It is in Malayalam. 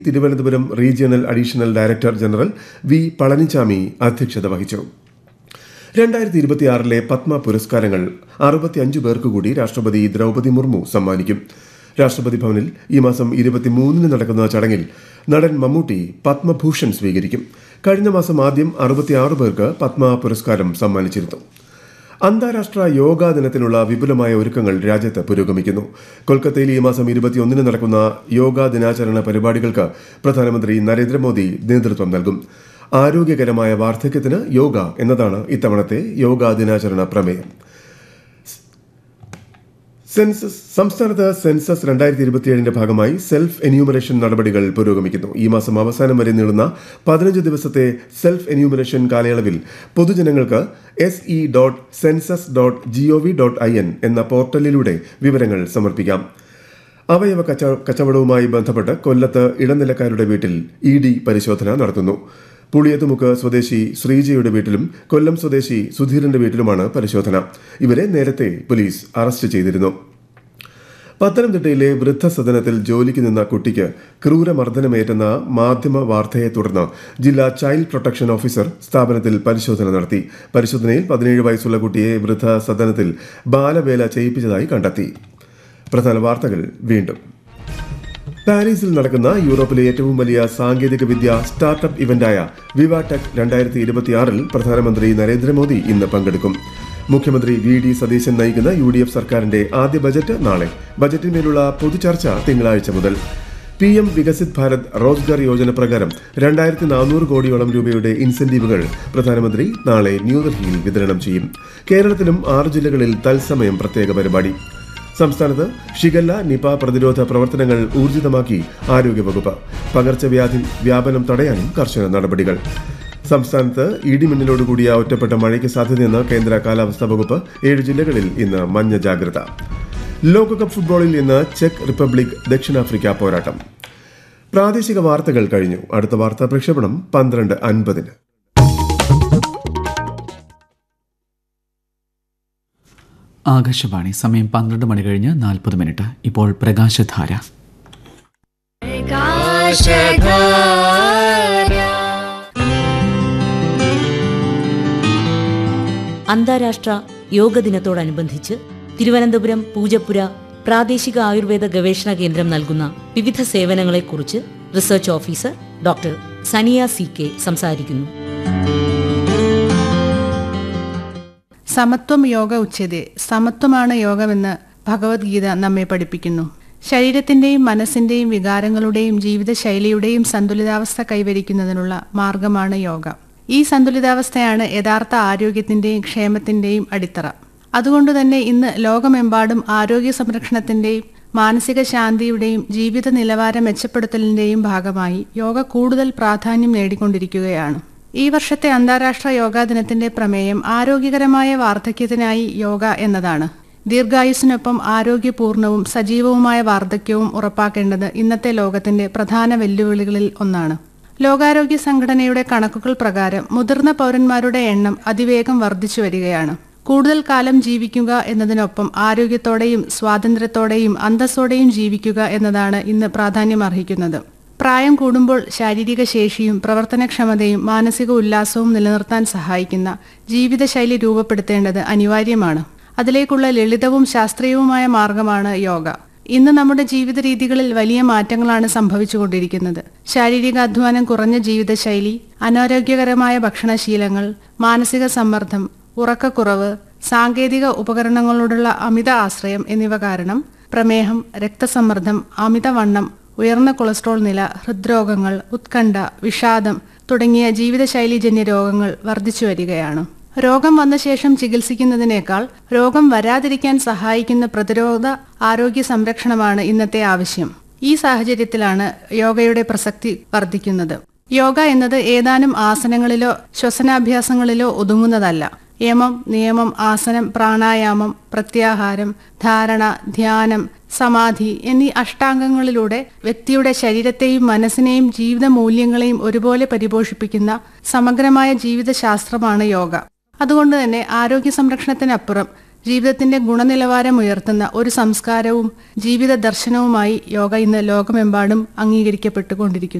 Thiruvananthapuram regional additional director general V Palanichami അധ്യക്ഷത വഹിച്ചു രണ്ടായിരത്തി ഇരുപത്തിയാറിലെ പത്മ പുരസ്കാരങ്ങൾ അറുപത്തിയഞ്ച് പേർക്ക് കൂടി രാഷ്ട്രപതി ദ്രൗപദി മുർമു സമ്മാനിക്കും രാഷ്ട്രപതി ഭവനിൽ ഈ മാസം ഇരുപത്തിമൂന്നിന് നടക്കുന്ന ചടങ്ങിൽ നടൻ മമ്മൂട്ടി പത്മഭൂഷൺ സ്വീകരിക്കും കഴിഞ്ഞ മാസം ആദ്യം അറുപത്തിയാറ് പേർക്ക് പത്മ പുരസ്കാരം സമ്മാനിച്ചിരുന്നു അന്താരാഷ്ട്ര യോഗാ ദിനത്തിനുള്ള വിപുലമായ ഒരുക്കങ്ങൾ രാജ്യത്ത് പുരോഗമിക്കുന്നു കൊൽക്കത്തയിൽ ഈ മാസം ഇരുപത്തിയൊന്നിന് നടക്കുന്ന യോഗാ ദിനാചരണ പരിപാടികൾക്ക് പ്രധാനമന്ത്രി നരേന്ദ്രമോദി നേതൃത്വം നൽകും ആരോഗ്യകരമായ വാർദ്ധക്യത്തിന് യോഗ എന്നതാണ് ഇത്തവണത്തെ യോഗാ ദിനാചരണ പ്രമേയം സെൻസസ് സംസ്ഥാനത്ത് സെൻസസ് രണ്ടായിരത്തി ഇരുപത്തിയേഴിന്റെ ഭാഗമായി സെൽഫ് എന്യൂമറേഷൻ നടപടികൾ പുരോഗമിക്കുന്നു ഈ മാസം അവസാനം വരെ നീളുന്ന പതിനഞ്ച് ദിവസത്തെ സെൽഫ് എന്യൂമറേഷൻ കാലയളവിൽ പൊതുജനങ്ങൾക്ക് S E dot census dot G O V dot I N എന്ന പോർട്ടലിലൂടെ വിവരങ്ങൾ സമർപ്പിക്കാം അവയവ കച്ച കച്ചവടവുമായി ബന്ധപ്പെട്ട് കൊല്ലത്ത് ഇടനിലക്കാരുടെ വീട്ടിൽ ഇ ഡി പരിശോധന നടത്തുന്നു പുളിയത്തുമുക്ക് സ്വദേശി ശ്രീജയുടെ വീട്ടിലും കൊല്ലം സ്വദേശി സുധീരന്റെ വീട്ടിലുമാണ് പരിശോധന ഇവരെ നേരത്തെ പോലീസ് അറസ്റ്റ് ചെയ്തിരുന്നു പത്തനംതിട്ടയിലെ വൃദ്ധസദനത്തിൽ ജോലിക്ക് നിന്ന കുട്ടിക്ക് ക്രൂരമർദ്ദനമേറ്റെന്ന മാധ്യമ വാർത്തയെ തുടർന്ന് ജില്ലാ ചൈൽഡ് പ്രൊട്ടക്ഷൻ ഓഫീസർ സ്ഥാപനത്തിൽ പരിശോധന നടത്തി പരിശോധനയിൽ പതിനേഴ് വയസ്സുള്ള കുട്ടിയെ വൃദ്ധസദനത്തിൽ ബാലവേല ചെയ്യിപ്പിച്ചതായി കണ്ടെത്തി പ്രധാന വാർത്തകൾ വീണ്ടും പാരീസിൽ നടക്കുന്ന യൂറോപ്പിലെ ഏറ്റവും വലിയ സാങ്കേതിക വിദ്യ സ്റ്റാർട്ടപ്പ് ഇവന്റായ വിവാടെക് രണ്ടായിരത്തി ഇരുപത്തിയാറിൽ പ്രധാനമന്ത്രി നരേന്ദ്രമോദി ഇന്ന് പങ്കെടുക്കും മുഖ്യമന്ത്രി വി ഡി സതീശൻ നയിക്കുന്ന യു ഡി എഫ് സർക്കാരിന്റെ ആദ്യ ബജറ്റ് നാളെ ബജറ്റിന്മേലുള്ള പൊതുചർച്ച തിങ്കളാഴ്ച മുതൽ പി എം വികസിത് ഭാരത് റോസ്ഗാർ യോജന പ്രകാരം രണ്ടായിരത്തി നാനൂറ് കോടിയോളം രൂപയുടെ ഇൻസെന്റീവുകൾ പ്രധാനമന്ത്രി നാളെ ന്യൂഡൽഹിയിൽ വിതരണം ചെയ്യും കേരളത്തിലും ആറ് ജില്ലകളിൽ തത്സമയം പ്രത്യേക പരിപാടി സംസ്ഥാനത്ത് ഷിഗല്ല നിപ പ്രതിരോധ പ്രവർത്തനങ്ങൾ ഊർജിതമാക്കി ആരോഗ്യവകുപ്പ് പകർച്ചവ്യാധി വ്യാപനം തടയാനും കർശന നടപടികൾ സംസ്ഥാനത്ത് ഇടിമിന്നലോടുകൂടിയ ഒറ്റപ്പെട്ട മഴയ്ക്ക് സാധ്യതയെന്ന് കേന്ദ്ര കാലാവസ്ഥാ വകുപ്പ് ഏഴ് ജില്ലകളിൽ ഇന്ന് മഞ്ഞ ജാഗ്രത ലോകകപ്പ് ഫുട്ബോളിൽ ഇന്ന് ചെക്ക് റിപ്പബ്ലിക് ദക്ഷിണാഫ്രിക്ക പോരാട്ടം പ്രാദേശിക വാർത്തകൾ കഴിഞ്ഞു അടുത്ത വാർത്താ പ്രക്ഷേപണം പന്ത്രണ്ട് അൻപതിന് ആകാശവാണി സമയം പന്ത്രണ്ട് മണി കഴിഞ്ഞ് നാൽപ്പത് മിനിറ്റ് ഇപ്പോൾ പ്രകാശധാര അന്താരാഷ്ട്ര യോഗ ദിനത്തോടനുബന്ധിച്ച് തിരുവനന്തപുരം പൂജപ്പുര പ്രാദേശിക ആയുർവേദ ഗവേഷണ കേന്ദ്രം നൽകുന്ന വിവിധ സേവനങ്ങളെക്കുറിച്ച് research officer doctor Saniya C K സംസാരിക്കുന്നു സമത്വം യോഗ ഉച്ചതേ സമത്വമാണ് യോഗമെന്ന് ഭഗവത്ഗീത നമ്മെ പഠിപ്പിക്കുന്നു ശരീരത്തിന്റെയും മനസ്സിന്റെയും വികാരങ്ങളുടെയും ജീവിതശൈലിയുടെയും സന്തുലിതാവസ്ഥ കൈവരിക്കുന്നതിനുള്ള മാർഗമാണ് യോഗ ഈ സന്തുലിതാവസ്ഥയാണ് യഥാർത്ഥ ആരോഗ്യത്തിന്റെയും ക്ഷേമത്തിന്റെയും അടിത്തറ അതുകൊണ്ട് തന്നെ ഇന്ന് ലോകമെമ്പാടും ആരോഗ്യ സംരക്ഷണത്തിന്റെയും മാനസിക ശാന്തിയുടെയും ജീവിത നിലവാരം മെച്ചപ്പെടുത്തലിന്റെയും ഭാഗമായി യോഗ കൂടുതൽ പ്രാധാന്യം നേടിക്കൊണ്ടിരിക്കുകയാണ് ഈ വർഷത്തെ അന്താരാഷ്ട്ര യോഗാ ദിനത്തിന്റെ പ്രമേയം ആരോഗ്യകരമായ വാർദ്ധക്യത്തിനായി യോഗ എന്നതാണ് ദീർഘായുസിനൊപ്പം ആരോഗ്യപൂർണവും സജീവവുമായ വാർദ്ധക്യവും ഉറപ്പാക്കേണ്ടത് ഇന്നത്തെ ലോകത്തിന്റെ പ്രധാന വെല്ലുവിളികളിൽ ഒന്നാണ് ലോകാരോഗ്യ സംഘടനയുടെ കണക്കുകൾ പ്രകാരം മുതിർന്ന പൗരന്മാരുടെ എണ്ണം അതിവേഗം വർദ്ധിച്ചു വരികയാണ് കൂടുതൽ കാലം ജീവിക്കുക എന്നതിനൊപ്പം ആരോഗ്യത്തോടെയും സ്വാതന്ത്ര്യത്തോടെയും അന്തസ്സോടെയും ജീവിക്കുക എന്നതാണ് ഇന്ന് പ്രാധാന്യമർഹിക്കുന്നത് പ്രായം കൂടുമ്പോൾ ശാരീരിക ശേഷിയും പ്രവർത്തനക്ഷമതയും മാനസിക ഉല്ലാസവും നിലനിർത്താൻ സഹായിക്കുന്ന ജീവിതശൈലി രൂപപ്പെടുത്തേണ്ടത് അനിവാര്യമാണ് അതിലേക്കുള്ള ലളിതവും ശാസ്ത്രീയവുമായ മാർഗമാണ് യോഗ ഇന്ന് നമ്മുടെ ജീവിത രീതികളിൽ വലിയ മാറ്റങ്ങളാണ് സംഭവിച്ചുകൊണ്ടിരിക്കുന്നത് ശാരീരിക അധ്വാനം കുറഞ്ഞ ജീവിതശൈലി അനാരോഗ്യകരമായ ഭക്ഷണശീലങ്ങൾ മാനസിക സമ്മർദ്ദം ഉറക്കക്കുറവ് സാങ്കേതിക ഉപകരണങ്ങളോടുള്ള അമിത ആശ്രയം എന്നിവ കാരണം പ്രമേഹം രക്തസമ്മർദ്ദം അമിതവണ്ണം ഉയർന്ന കൊളസ്ട്രോൾ നില ഹൃദ്രോഗങ്ങൾ ഉത്കണ്ഠ വിഷാദം തുടങ്ങിയ ജീവിതശൈലീജന്യ രോഗങ്ങൾ വർദ്ധിച്ചു വരികയാണ് രോഗം വന്ന ശേഷം ചികിത്സിക്കുന്നതിനേക്കാൾ രോഗം വരാതിരിക്കാൻ സഹായിക്കുന്ന പ്രതിരോധ ആരോഗ്യ സംരക്ഷണമാണ് ഇന്നത്തെ ആവശ്യം ഈ സാഹചര്യത്തിലാണ് യോഗയുടെ പ്രസക്തി വർദ്ധിക്കുന്നത് യോഗ എന്നത് ഏതാനും ആസനങ്ങളിലോ ശ്വസനാഭ്യാസങ്ങളിലോ ഒതുങ്ങുന്നതല്ല യമം നിയമം ആസനം പ്രാണായാമം പ്രത്യാഹാരം ധാരണ ധ്യാനം സമാധി എന്നീ അഷ്ടാംഗങ്ങളിലൂടെ വ്യക്തിയുടെ ശരീരത്തെയും മനസ്സിനെയും ജീവിത മൂല്യങ്ങളെയും ഒരുപോലെ പരിപോഷിപ്പിക്കുന്ന സമഗ്രമായ ജീവിതശാസ്ത്രമാണ് യോഗ അതുകൊണ്ട് തന്നെ ആരോഗ്യ സംരക്ഷണത്തിനപ്പുറം ജീവിതത്തിന്റെ ഗുണനിലവാരം ഉയർത്തുന്ന ഒരു സംസ്കാരവും ജീവിത ദർശനവുമായി യോഗ ഇന്ന് ലോകമെമ്പാടും അംഗീകരിക്കപ്പെട്ടുകൊണ്ടിരിക്കുന്നു